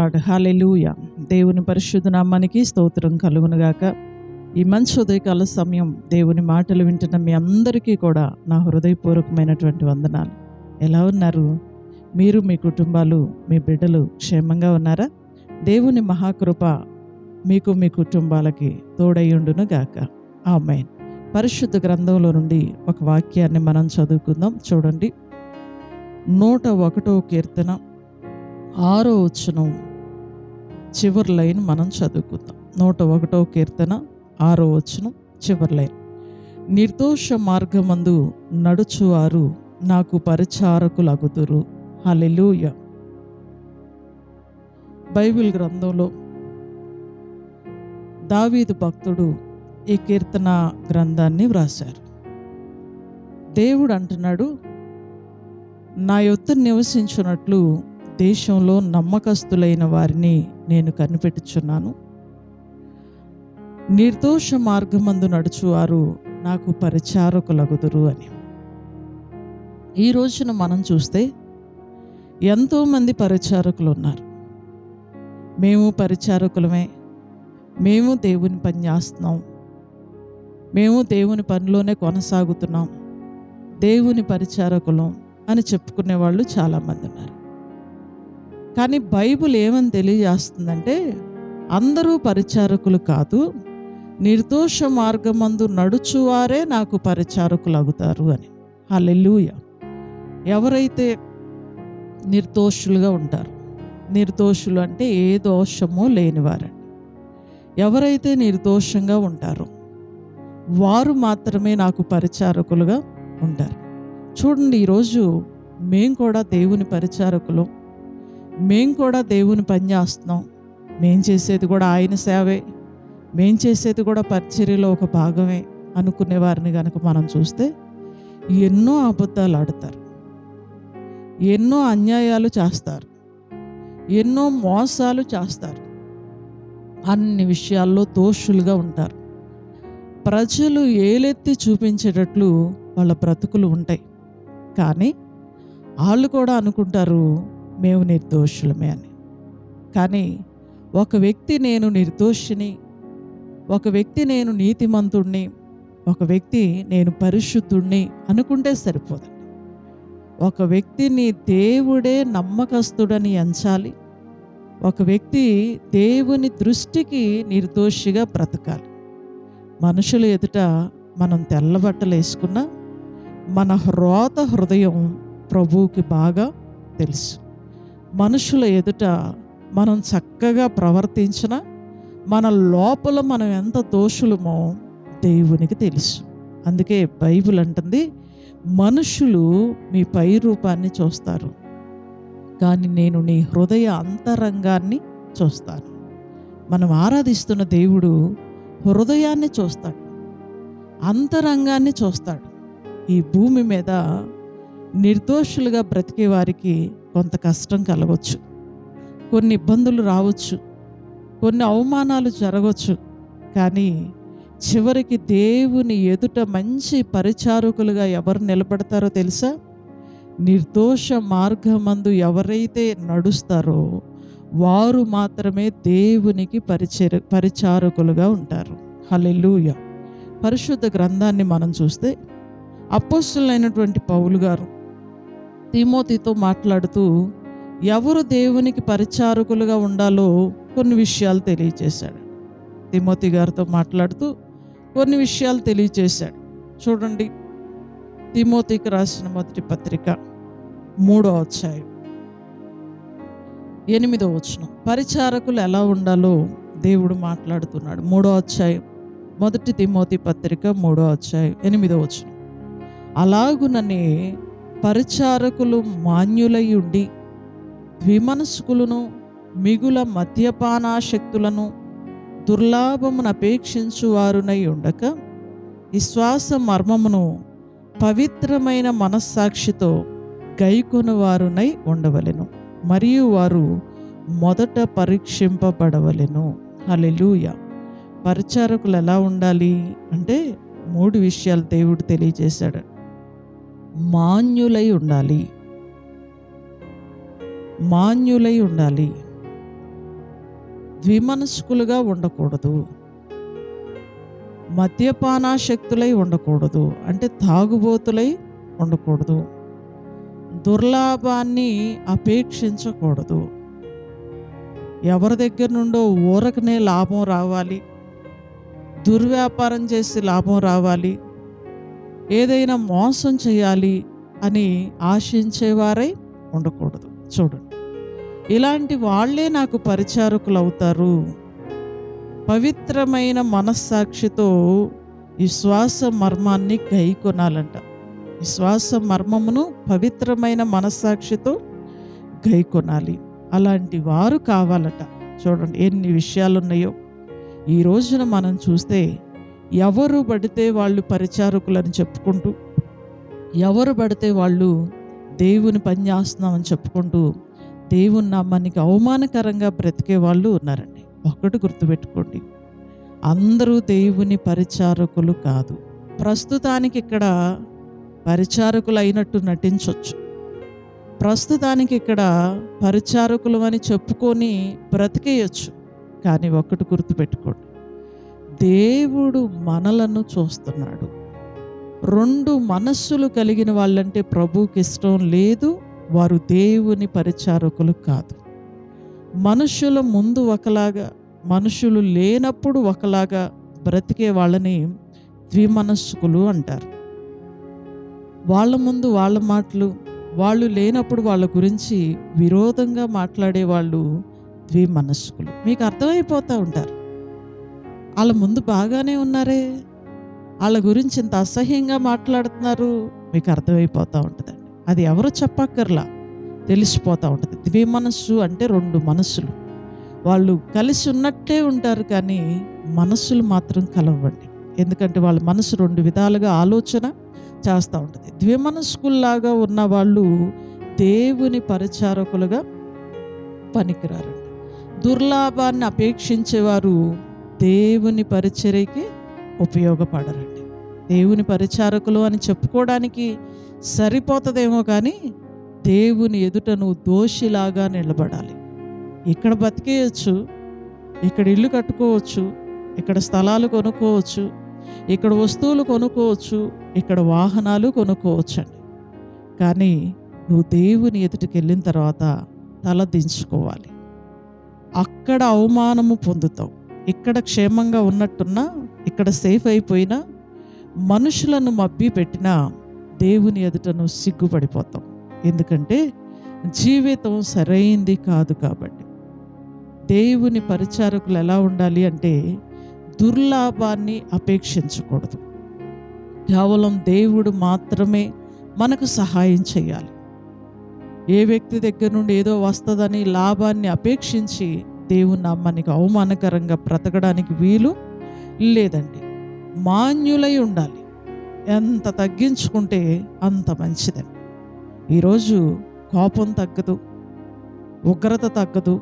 Lord hallelujah దేవుని పరిశుద్ధ నామానికి స్తోత్రం కలుగునుగాక ఈ మంచి ఉదయకాల సమయం దేవుని మాటలు వింటున్న మీ అందరికీ కూడా నా హృదయపూర్వకమైనటువంటి వందనాలు ఎలా ఉన్నారు మీరు మీ కుటుంబాలు మీ బిడ్డలు క్షేమంగా ఉన్నారా దేవుని మహాకృప మీకు మీ కుటుంబాలకి తోడయ్యుండును గాక ఆమెన్ పరిశుద్ధ గ్రంథంలో నుండి ఒక వాక్యాన్ని మనం చదువుకుందాం చూడండి నూట ఒకటో కీర్తన ఆరో వచనం చివరి లైన్ మనం చదువుకుందాం నూట ఒకటో కీర్తన ఆరో వచనం చివరి లైన్ నిర్దోష మార్గమందు నడుచువారు నాకు పరిచారకులగుదురు హలెలూయ బైబిల్ గ్రంథంలో దావీదు భక్తుడు ఈ కీర్తన గ్రంథాన్ని వ్రాశారు దేవుడు అంటున్నాడు నా యొద్ద నివసించున్నట్లు దేశంలో నమ్మకస్తులైన వారిని నేను కనిపెట్టుచున్నాను నిర్దోష మార్గమందు నడుచువారు నాకు పరిచారకులగుదురు అని ఈ రోజున మనం చూస్తే ఎంతోమంది పరిచారకులు ఉన్నారు మేము పరిచారకులమే మేము దేవుని పని చేస్తున్నాం మేము దేవుని పనిలోనే కొనసాగుతున్నాం దేవుని పరిచారకులం అని చెప్పుకునే వాళ్ళు చాలామంది ఉన్నారు కానీ బైబుల్ ఏమని తెలియజేస్తుందంటే అందరూ పరిచారకులు కాదు నిర్దోష మార్గమందు నడుచువారే నాకు పరిచారకులు అవుతారు అని హల్లెలూయ ఎవరైతే నిర్దోషులుగా ఉంటారు నిర్దోషులు అంటే ఏ దోషము లేనివారండి ఎవరైతే నిర్దోషంగా ఉంటారో వారు మాత్రమే నాకు పరిచారకులుగా ఉంటారు చూడండి ఈరోజు మేము కూడా దేవుని పరిచారకులు మేం కూడా దేవుని పని చేస్తున్నాం మేం చేసేది కూడా ఆయన సేవే మేం చేసేది కూడా పరిచర్యలో ఒక భాగమే అనుకునే వారిని కనుక మనం చూస్తే ఎన్నో అబద్ధాలు ఆడతారు ఎన్నో అన్యాయాలు చేస్తారు ఎన్నో మోసాలు చేస్తారు అన్ని విషయాల్లో దోషులుగా ఉంటారు ప్రజలు ఏలెత్తి చూపించేటట్లు వాళ్ళ బ్రతుకులు ఉంటాయి కానీ వాళ్ళు కూడా అనుకుంటారు మేము నిర్దోషులమే అని కానీ ఒక వ్యక్తి నేను నిర్దోషిని ఒక వ్యక్తి నేను నీతిమంతుణ్ణి ఒక వ్యక్తి నేను పరిశుద్ధుణ్ణి అనుకుంటే సరిపోదండి ఒక వ్యక్తిని దేవుడే నమ్మకస్తుడని ఎంచాలి ఒక వ్యక్తి దేవుని దృష్టికి నిర్దోషిగా బ్రతకాలి మనుషుల ఎదుట మనం తెల్ల బట్టలు వేసుకున్నా మన హ్రోత హృదయం ప్రభువుకి బాగా తెలుసు మనుషుల ఎదుట మనం చక్కగా ప్రవర్తించిన మన లోపల మనం ఎంత దోషులమో దేవునికి తెలుసు అందుకే బైబిల్ అంటుంది మనుషులు మీ పై రూపాన్ని చూస్తారు కానీ నేను నీ హృదయ అంతరంగాన్ని చూస్తాను మనం ఆరాధిస్తున్న దేవుడు హృదయాన్ని చూస్తాడు అంతరంగాన్ని చూస్తాడు ఈ భూమి మీద నిర్దోషులుగా బ్రతికే వారికి కొంత కష్టం కలగవచ్చు కొన్ని ఇబ్బందులు రావచ్చు కొన్ని అవమానాలు జరగవచ్చు కానీ చివరికి దేవుని ఎదుట మంచి పరిచారకులుగా ఎవరు నిలబడతారో తెలుసా నిర్దోష మార్గమందు ఎవరైతే నడుస్తారో వారు మాత్రమే దేవునికి పరిచర పరిచారకులుగా ఉంటారు హలెలూయ పరిశుద్ధ గ్రంథాన్ని మనం చూస్తే అపోస్తులైనటువంటి పౌలు గారు తిమోతితో మాట్లాడుతూ ఎవరు దేవునికి పరిచారకులుగా ఉండాలో కొన్ని విషయాలు తెలియచేశాడు తిమోతి గారితో మాట్లాడుతూ కొన్ని విషయాలు తెలియచేశాడు చూడండి తిమోతికి రాసిన మొదటి పత్రిక మూడో అధ్యాయం ఎనిమిదో వచనం పరిచారకులు ఎలా ఉండాలో దేవుడు మాట్లాడుతున్నాడు మూడో అధ్యాయం మొదటి తిమోతి పత్రిక మూడో అధ్యాయం ఎనిమిదో వచనం అలాగుననే పరిచారకులు మాన్యులై ఉండి విమనస్కులను మిగుల మద్యపానాశక్తులను దుర్లాభమును అపేక్షించు వారునై ఉండక విశ్వాస మర్మమును పవిత్రమైన మనస్సాక్షితో గైకొను వారునై ఉండవలెను మరియు వారు మొదట పరీక్షింపబడవలెను హలెలూయ పరిచారకులు ఎలా ఉండాలి అంటే మూడు విషయాలు దేవుడు తెలియజేశాడు మాన్యులై ఉండాలి మాన్యులై ఉండాలి ద్విమనస్కులుగా ఉండకూడదు మద్యపానాశక్తులై ఉండకూడదు అంటే తాగుబోతులై ఉండకూడదు దుర్లాభాన్ని అపేక్షించకూడదు ఎవరి దగ్గర నుండో ఊరకనే లాభం రావాలి దుర్వ్యాపారం చేసి లాభం రావాలి ఏదైనా మోసం చేయాలి అని ఆశించేవారై ఉండకూడదు చూడండి ఇలాంటి వాళ్ళే నాకు పరిచారకులు అవుతారు పవిత్రమైన మనస్సాక్షితో ఈ శ్వాస మర్మాన్ని గైకొనాలంట ఈ శ్వాస మర్మమును పవిత్రమైన మనస్సాక్షితో గైకొనాలి అలాంటి వారు కావాలట చూడండి ఎన్ని విషయాలు ఉన్నాయో ఈ రోజున మనం చూస్తే ఎవరు పడితే వాళ్ళు పరిచారకులని చెప్పుకుంటూ ఎవరు పడితే వాళ్ళు దేవుని పని చేస్తున్నామని చెప్పుకుంటూ దేవుని నామానికి అవమానకరంగా బ్రతికే వాళ్ళు ఉన్నారండి ఒకటి గుర్తుపెట్టుకోండి అందరూ దేవుని పరిచారకులు కాదు ప్రస్తుతానికి ఇక్కడ పరిచారకులు అయినట్టు నటించవచ్చు ప్రస్తుతానికి ఇక్కడ పరిచారకులు అని చెప్పుకొని బ్రతికేయచ్చు కానీ ఒక్కటి గుర్తుపెట్టుకోండి దేవుడు మనలను చూస్తున్నాడు రెండు మనస్సులు కలిగిన వాళ్ళంటే ప్రభువుకి ఇష్టం లేదు వారు దేవుని పరిచారకులు కాదు మనుషుల ముందు ఒకలాగా మనుషులు లేనప్పుడు ఒకలాగా బ్రతికే వాళ్ళని ద్విమనస్కులు అంటారు వాళ్ళ ముందు వాళ్ళ మాటలు వాళ్ళు లేనప్పుడు వాళ్ళ గురించి విరోధంగా మాట్లాడే వాళ్ళు ద్విమనస్కులు మీకు అర్థమైపోతూ ఉంటారు వాళ్ళ ముందు బాగానే ఉన్నారే వాళ్ళ గురించి ఇంత అసహ్యంగా మాట్లాడుతున్నారు మీకు అర్థమైపోతూ ఉంటుందండి అది ఎవరు చెప్పక్కర్లా తెలిసిపోతూ ఉంటుంది ద్విమనస్సు అంటే రెండు మనస్సులు వాళ్ళు కలిసి ఉన్నట్టే ఉంటారు కానీ మనస్సులు మాత్రం కలవండి ఎందుకంటే వాళ్ళ మనసు రెండు విధాలుగా ఆలోచన చేస్తూ ఉంటుంది ద్విమనస్కుల్లాగా ఉన్న వాళ్ళు దేవుని పరిచారకులుగా పనికిరారండి దుర్లాభాన్ని అపేక్షించేవారు దేవుని పరిచర్యకి ఉపయోగపడరండి దేవుని పరిచారకులు అని చెప్పుకోవడానికి సరిపోతుందేమో కానీ దేవుని ఎదుట నువ్వు దోషిలాగా నిలబడాలి ఇక్కడ బతికేయచ్చు ఇక్కడ ఇల్లు కట్టుకోవచ్చు ఇక్కడ స్థలాలు కొనుక్కోవచ్చు ఇక్కడ వస్తువులు కొనుక్కోవచ్చు ఇక్కడ వాహనాలు కొనుక్కోవచ్చు అండి కానీ నువ్వు దేవుని ఎదుటికి వెళ్ళిన తర్వాత తల దించుకోవాలి అక్కడ అవమానము పొందుతావు ఇక్కడ క్షేమంగా ఉన్నట్టున్నా ఇక్కడ సేఫ్ అయిపోయినా మనుషులను మబ్బి పెట్టినా దేవుని ఎదుట నువ్వు సిగ్గుపడిపోతావు ఎందుకంటే జీవితం సరైంది కాదు కాబట్టి దేవుని పరిచారకులు ఎలా ఉండాలి అంటే దుర్లాభాన్ని అపేక్షించకూడదు కేవలం దేవుడు మాత్రమే మనకు సహాయం చేయాలి ఏ వ్యక్తి దగ్గర నుండి ఏదో వస్తుందని లాభాన్ని అపేక్షించి దేవుని నామానికి అవమానకరంగా బ్రతకడానికి వీలు లేదండి మాన్యులై ఉండాలి ఎంత తగ్గించుకుంటే అంత మంచిదండి ఈరోజు కోపం తగ్గదు ఉగ్రత తగ్గదు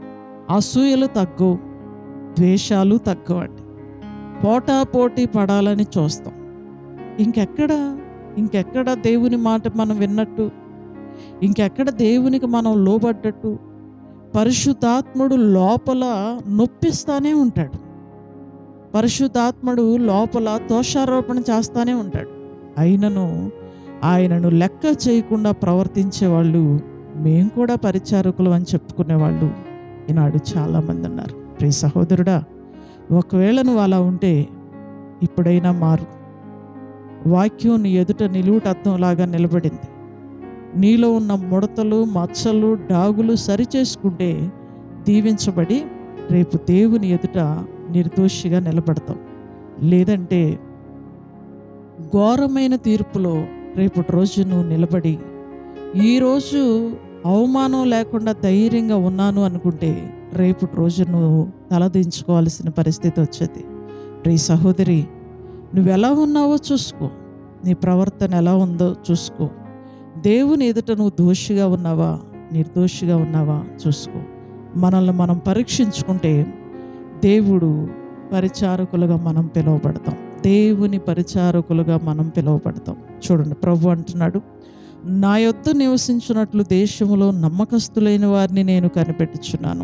అసూయలు తగ్గవు ద్వేషాలు తగ్గవండి పోటాపోటీ పడాలని చూస్తాం ఇంకెక్కడ ఇంకెక్కడ దేవుని మాట మనం విన్నట్టు ఇంకెక్కడ దేవునికి మనం లోబడ్డట్టు పరిశుద్ధాత్ముడు లోపల నొప్పిస్తానే ఉంటాడు పరిశుద్ధాత్ముడు లోపల దోషారోపణ చేస్తానే ఉంటాడు అయినను ఆయనను లెక్క చేయకుండా ప్రవర్తించే వాళ్ళు మేము కూడా పరిచారకులు అని చెప్పుకునే వాళ్ళు ఈనాడు చాలామంది ఉన్నారు ప్రియ సహోదరుడా ఒకవేళ నువ్వు అలా ఉంటే ఇప్పుడైనా మారు వాక్యం నీ ఎదుట నిలువుటద్దంలాగా నిలబడింది నీలో ఉన్న ముడతలు మచ్చలు డాగులు సరిచేసుకుంటే దీవించబడి రేపు దేవుని ఎదుట నిర్దోషిగా నిలబడతావు లేదంటే ఘోరమైన తీర్పులో రేపటి రోజు నువ్వు నిలబడి ఈరోజు అవమానం లేకుండా ధైర్యంగా ఉన్నాను అనుకుంటే రేపటి రోజు నువ్వు తలదించుకోవాల్సిన పరిస్థితి వచ్చేది రే సహోదరి నువ్వు ఎలా ఉన్నావో చూసుకో నీ ప్రవర్తన ఎలా ఉందో చూసుకో దేవుని ఎదుట నువ్వు దోషిగా ఉన్నావా నిర్దోషిగా ఉన్నావా చూసుకో మనల్ని మనం పరీక్షించుకుంటే దేవుడు పరిచారకులుగా మనం పిలువబడతాం దేవుని పరిచారకులుగా మనం పిలువబడతాం చూడండి ప్రభు అంటున్నాడు నా యొద్ద నివసించినట్లు దేశములో నమ్మకస్తులైన వారిని నేను కనిపెట్టుచున్నాను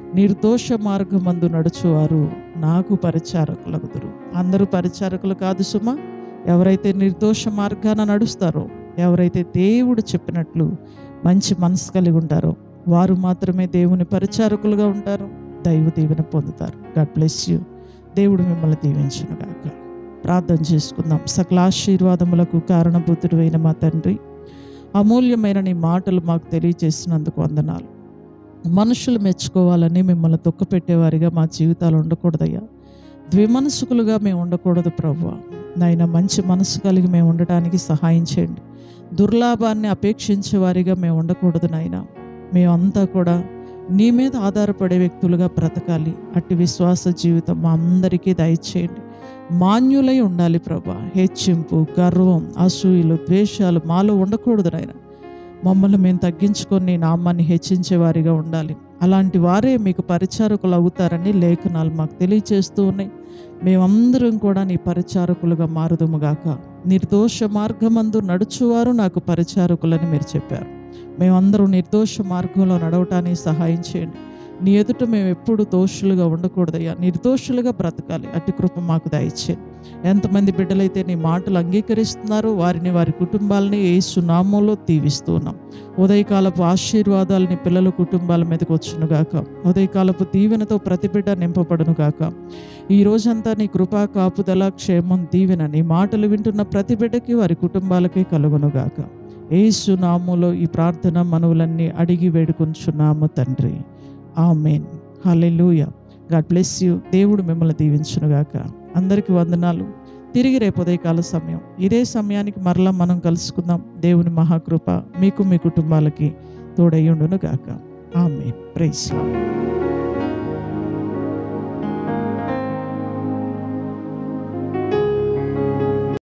నిర్దోష మార్గమందు నడుచువారు నాకు పరిచారకులగుదురు అందరూ పరిచారకులు కాదు సుమ ఎవరైతే నిర్దోష మార్గాన నడుస్తారో ఎవరైతే దేవుడు చెప్పినట్లు మంచి మనసు కలిగి ఉంటారో వారు మాత్రమే దేవుని పరిచారకులుగా ఉంటారు దైవ దీవెన పొందుతారు గాడ్ బ్లెస్ యూ దేవుడు మిమ్మల్ని దీవించును గాక ప్రార్థన చేసుకుందాం సకల ఆశీర్వాదములకు కారణభూతుడు అయిన మా తండ్రి అమూల్యమైన నీ మాటలు మాకు తెలియజేసినందుకు వందనాలు మనుషులు మెచ్చుకోవాలని మిమ్మల్ని దుఃఖపెట్టేవారిగా మా జీవితాలు ఉండకూడదయ్యా ద్విమనసుకులుగా మేము ఉండకూడదు ప్రభు నాయన మంచి మనసు కలిగి మేము ఉండటానికి సహాయం చేయండి దుర్లాభాన్ని అపేక్షించే వారిగా మేము ఉండకూడదు నాయన మేమంతా కూడా నీ మీద ఆధారపడే వ్యక్తులుగా బ్రతకాలి అట్టి విశ్వాస జీవితం మా అందరికీ దయచేయండి మాన్యులై ఉండాలి ప్రభా హెచ్చింపు గర్వం అసూయలు ద్వేషాలు మాలో ఉండకూడదు నాయన మమ్మల్ని మేము తగ్గించుకొని నీ నామాన్ని హెచ్చించే వారిగా ఉండాలి అలాంటి వారే మీకు పరిచారకులు అవుతారని లేఖనాలు మాకు తెలియచేస్తూ ఉన్నాయి మేమందరం కూడా నీ పరిచారకులుగా మారుదుముగాక నిర్దోష మార్గమందు నడుచువారు నాకు పరిచారకులని మీరు చెప్పారు మేమందరం నిర్దోష మార్గంలో నడవటానికి సహాయం చేయండి నీ ఎదుట మేము ఎప్పుడు దోషులుగా ఉండకూడదయ్యా నిర్దోషులుగా బ్రతకాలి అట్టి కృప మాకు దయచేయండి ఎంతమంది బిడ్డలైతే నీ మాటలు అంగీకరిస్తున్నారో వారిని వారి కుటుంబాలని ఏసు నామంలో దీవిస్తూ ఉన్నాం ఉదయకాలపు ఆశీర్వాదాలని పిల్లల కుటుంబాల మీదకి వచ్చునుగాక ఉదయకాలపు దీవెనతో ప్రతి బిడ్డ నింపబడును గాక ఈ రోజంతా నీ కృపా కాపుదల క్షేమం దీవెన నీ మాటలు వింటున్న ప్రతి బిడ్డకి వారి కుటుంబాలకి కలుగునుగాక ఏసు నామంలో ఈ ప్రార్థన మనవులన్నీ అడిగి వేడుకొంచున్నాము తండ్రి amen hallelujah God bless you దేవుడు మిమ్మల్ని దీవించునుగాక అందరికీ వందనాలు తిరిగి రేపు ఉదయకాల సమయం ఇదే సమయానికి మరలా మనం కలుసుకుందాం దేవుని మహాకృప మీకు మీ కుటుంబాలకి తోడయ్యుండును గాక ఆమె ప్రైస్ లార్డ్.